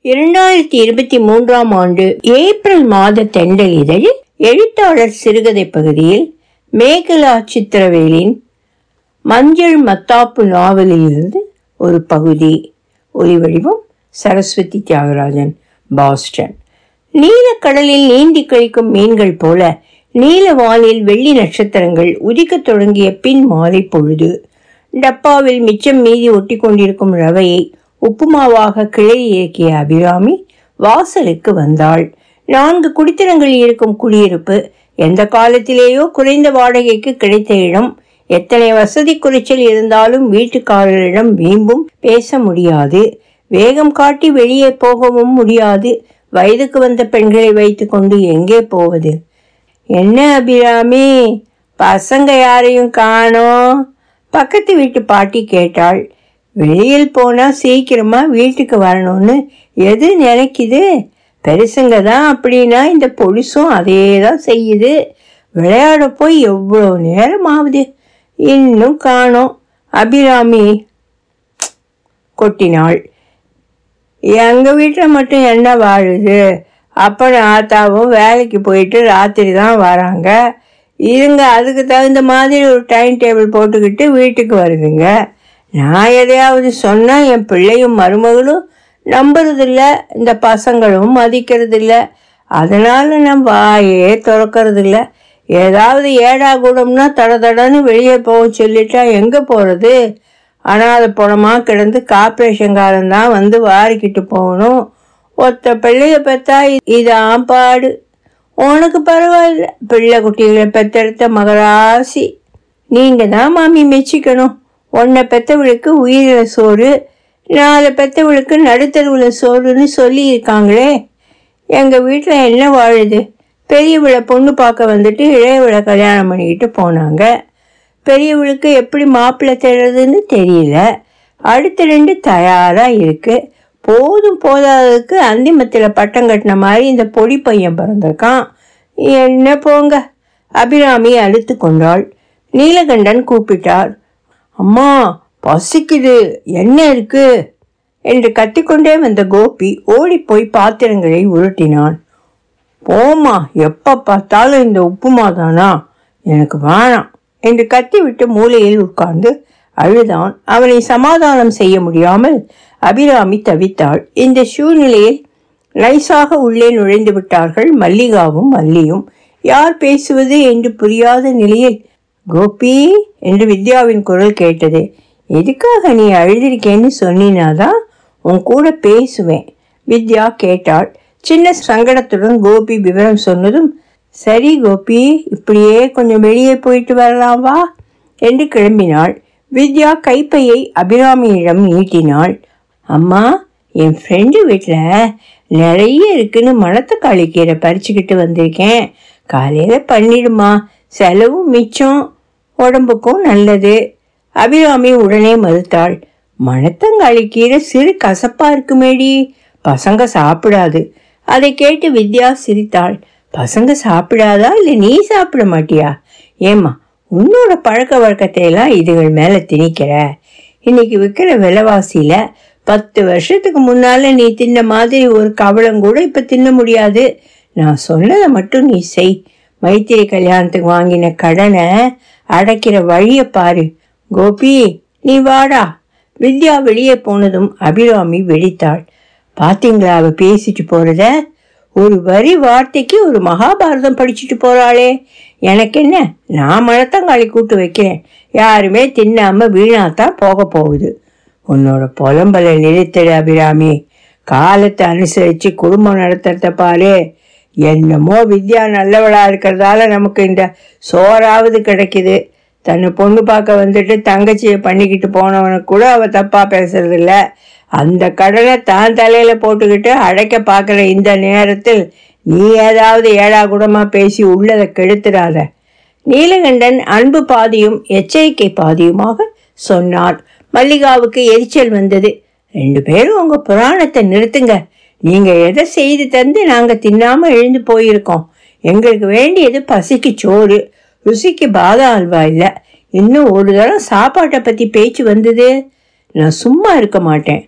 இரண்டாயிரத்தி இருபத்தி மூன்றாம் ஆண்டு ஏப்ரல் மாத தெண்டல் இதழில் எழுத்தாளர் சிறுகதை பகுதியில் மேகலா சித்திரவேலின் மஞ்சள் மத்தாப்பு நாவலிலிருந்து ஒரு பகுதி ஒலிவடிவம் சரஸ்வதி தியாகராஜன் பாஸ்டன் நீலக்கடலில் நீந்தி கழிக்கும் மீன்கள் போல நீல வானில் வெள்ளி நட்சத்திரங்கள் உதிக்கத் தொடங்கிய பின் மாலை பொழுது டப்பாவில் மிச்சம் மீதி ஒட்டி கொண்டிருக்கும் ரவையை உப்புமாவாக கிளை இயக்கிய அபிராமி வாசலுக்கு வந்தாள் நான்கு குடித்தனங்கள் இருக்கும் குடியிருப்பு எந்த காலத்திலேயோ குறைந்த வாடகைக்கு கிடைத்த இடம் எத்தனை வசதி குறைச்சல் இருந்தாலும் வீட்டுக்காரரிடம் வீம்பும் பேச முடியாது வேகம் காட்டி வெளியே போகவும் முடியாது வயதுக்கு வந்த பெண்களை வைத்துக்கொண்டு எங்கே போவது என்ன அபிராமி பசங்க யாரையும் காணோம் பக்கத்து வீட்டு பாட்டி கேட்டாள் வெளியில் போனா சீக்கிரமா வீட்டுக்கு வரணும்னு எது நினைக்குது பெருசுங்க தான் அப்படின்னா இந்த பொலிசும் அதே தான் செய்யுது விளையாட போய் எவ்வளோ நேரம் ஆகுது இன்னும் காணோம் அபிராமி கொட்டினாள் எங்க வீட்டில் மட்டும் என்ன வாழுது அப்பனும் ஆத்தாவும் வேலைக்கு போயிட்டு ராத்திரி தான் வராங்க இதுங்க அதுக்கு தகுந்த மாதிரி ஒரு டைம் டேபிள் போட்டுக்கிட்டு வீட்டுக்கு வருதுங்க நான் எதையாவது சொன்னால் என் பிள்ளையும் மருமகளும் நம்புறதில்ல இந்த பசங்களும் மதிக்கிறதில்ல அதனால நான் வாயே திறக்கறதில்ல ஏதாவது ஏடா கூடம்னா தட தடன்னு வெளியே போக சொல்லிட்டா எங்கே போகிறது அனாத பணமாக கிடந்து கார்பரேஷன்காரன் தான் வந்து வாரிக்கிட்டு போகணும் ஒத்த பிள்ளைய பெற்றா இதான் பாடு உனக்கு பரவாயில்ல பிள்ளை குட்டிகளை பெத்தெடுத்த மகராசி நீங்கள் தான் மாமி மெச்சிக்கணும் உன்னை பெத்தவளுக்கு உயிரில சோறு நாலு பெத்தவளுக்கு நடுத்தருவில் சோறுன்னு சொல்லியிருக்காங்களே எங்கள் வீட்டில் என்ன வாழுது பெரியவளை பொண்ணு பார்க்க வந்துட்டு இளையவளை கல்யாணம் பண்ணிக்கிட்டு போனாங்க பெரியவளுக்கு எப்படி மாப்பிள்ளை தேடுறதுன்னு தெரியல அடுத்த ரெண்டு தயாராக இருக்கு போதும் போதாததுக்கு அந்திமத்தில் பட்டம் கட்டின மாதிரி இந்த பொடி பையன் பிறந்திருக்கான் என்ன போங்க அபிராமி அழுத்து கொண்டாள் நீலகண்டன் கூப்பிட்டார் அம்மா பசிக்குது என்ன இருக்கு என்று கத்திக்கொண்டே வந்த கோபி ஓடிப்போய் பாத்திரங்களை உருட்டினான் போமா எப்ப பார்த்தாலும் இந்த உப்புமா தானா எனக்கு வேணாம் என்று கத்திவிட்டு மூலையில் உட்கார்ந்து அழுதான் அவனை சமாதானம் செய்ய முடியாமல் அபிராமி தவித்தாள் இந்த சூழ்நிலையில் நைசாக உள்ளே நுழைந்து விட்டார்கள் மல்லிகாவும் மல்லியும் யார் பேசுவது என்று புரியாத நிலையில் கோபி என்று வித்யாவின் குரல் கேட்டது எதுக்காக நீ அழுதிருக்கேன்னு சொன்னினாதான் உன் கூட பேசுவேன் வித்யா கேட்டாள் சின்ன சங்கடத்துடன் கோபி விவரம் சொன்னதும் சரி கோபி இப்படியே கொஞ்சம் வெளியே போயிட்டு வரலாம் வா என்று கிளம்பினாள் வித்யா கைப்பையை அபிராமியிடம் நீட்டினாள் அம்மா என் ஃப்ரெண்டு வீட்டில் நிறைய இருக்குன்னு மணத்தக்காளி கீரை பறிச்சுக்கிட்டு வந்திருக்கேன் காலையில் பண்ணிடுமா செலவும் மிச்சம் உடம்புக்கும் நல்லது அபிராமி உடனே மறுத்தாள் மணத்தங்காளி கீரை சிறு கசப்பா இருக்குமேடி பசங்க சாப்பிடாது அதை கேட்டு வித்யா சிரித்தாள் பசங்க சாப்பிடாதா இல்லை நீ சாப்பிட மாட்டியா ஏம்மா உன்னோட பழக்க வழக்கத்தை எல்லாம் இதுகள் மேலே திணிக்கிற இன்னைக்கு விற்கிற விலைவாசியில பத்து வருஷத்துக்கு முன்னால நீ தின்ன மாதிரி ஒரு கவலம் கூட இப்ப தின்ன முடியாது நான் சொன்னதை மட்டும் நீ செய் மைத்திரி கல்யாணத்துக்கு வாங்கின கடனை அடைக்கிற வழிய பாரு கோபி நீ வாடா வித்யா வெளியே போனதும் அபிராமி வெடித்தாள் பாத்தீங்களா அவ பேசிட்டு போறத ஒரு வரி வார்த்தைக்கு ஒரு மகாபாரதம் படிச்சுட்டு போறாளே எனக்கு என்ன நான் மனத்தங்காளி கூட்டு வைக்கிறேன் யாருமே தின்னாம வீணாத்தான் போக போகுது உன்னோட புலம்பலை நிறுத்தடு அபிராமி காலத்தை அனுசரித்து குடும்பம் நடத்துறத பாரு என்னமோ வித்யா நல்லவளா இருக்கிறதால நமக்கு இந்த சோறாவது கிடைக்குது தன்னை பொண்ணு பார்க்க வந்துட்டு தங்கச்சியை பண்ணிக்கிட்டு போனவனுக்கு கூட அவ தப்பா பேசுறதில்ல அந்த கடனை தான் தலையில போட்டுக்கிட்டு அடைக்க பார்க்குற இந்த நேரத்தில் நீ ஏதாவது ஏழா கூடமா பேசி உள்ளதை கெடுத்துடாத நீலகண்டன் அன்பு பாதியும் எச்சரிக்கை பாதியுமாக சொன்னார் மல்லிகாவுக்கு எரிச்சல் வந்தது ரெண்டு பேரும் உங்க புராணத்தை நிறுத்துங்க நீங்க எதை செய்து தந்து நாங்க தின்னாம எழுந்து போயிருக்கோம் எங்களுக்கு வேண்டியது பசிக்கு சோறு ருசிக்கு பாதாம் அல்வா இல்லை இன்னும் ஒரு தரம் சாப்பாட்டை பத்தி பேச்சு வந்தது நான் சும்மா இருக்க மாட்டேன்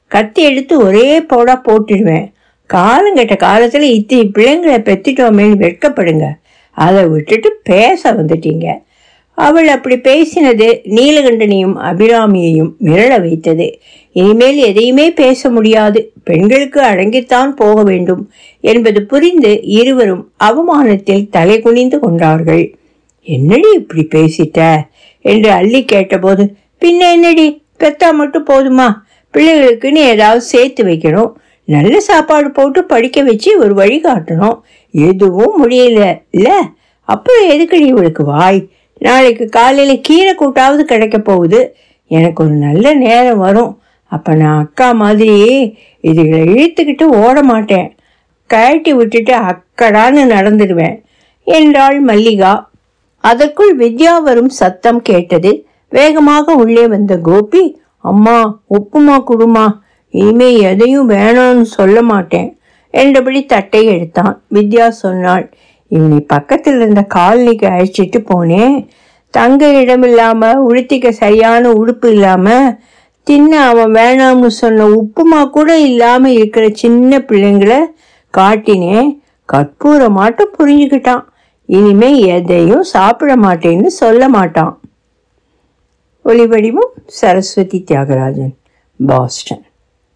கத்தி எடுத்து ஒரே போடா போட்டுடுவேன் காலங்கெட்ட காலத்தில் இத்தனை பிள்ளைங்களை பெத்துட்டோமேன்னு வெட்கப்படுங்க அதை விட்டுட்டு பேச வந்துட்டீங்க அவள் அப்படி பேசினது நீலகண்டனையும் அபிராமியையும் மிரள வைத்தது இனிமேல் எதையுமே பேச முடியாது பெண்களுக்கு அடங்கித்தான் போக வேண்டும் என்பது புரிந்து இருவரும் அவமானத்தில் தலை குனிந்து கொண்டார்கள் என்னடி இப்படி பேசிட்ட என்று அள்ளி கேட்டபோது பின்ன என்னடி பெத்தா மட்டும் போதுமா பிள்ளைகளுக்குன்னு ஏதாவது சேர்த்து வைக்கணும் நல்ல சாப்பாடு போட்டு படிக்க வச்சு ஒரு வழி காட்டணும் எதுவும் முடியல இல்ல அப்புறம் எதுக்கு நீ இவளுக்கு வாய் நாளைக்கு காலையில் கீரை கூட்டாவது கிடைக்க போகுது எனக்கு ஒரு நல்ல நேரம் வரும் அப்போ நான் அக்கா மாதிரி இதுகளை இழுத்துக்கிட்டு ஓட மாட்டேன் கழட்டி விட்டுட்டு அக்கடான்னு நடந்துடுவேன் என்றாள் மல்லிகா அதற்குள் வித்யா வரும் சத்தம் கேட்டது வேகமாக உள்ளே வந்த கோபி அம்மா உப்புமா குடுமா இனிமே எதையும் வேணாம்னு சொல்ல மாட்டேன் என்றபடி தட்டை எடுத்தான் வித்யா சொன்னாள் இவனை பக்கத்தில் இருந்த காலனிக்கு அழைச்சிட்டு போனேன் தங்க இடம் இல்லாம உடுத்திக்க சரியான உடுப்பு இல்லாம தின்ன அவன் வேணாம்னு சொன்ன உப்புமா கூட இல்லாம இருக்கிற சின்ன பிள்ளைங்களை காட்டினேன் கற்பூர மாட்டம் புரிஞ்சுக்கிட்டான் இனிமே எதையும் சாப்பிட மாட்டேன்னு சொல்ல மாட்டான் ஒளிவடிவம் சரஸ்வதி தியாகராஜன் பாஸ்டன்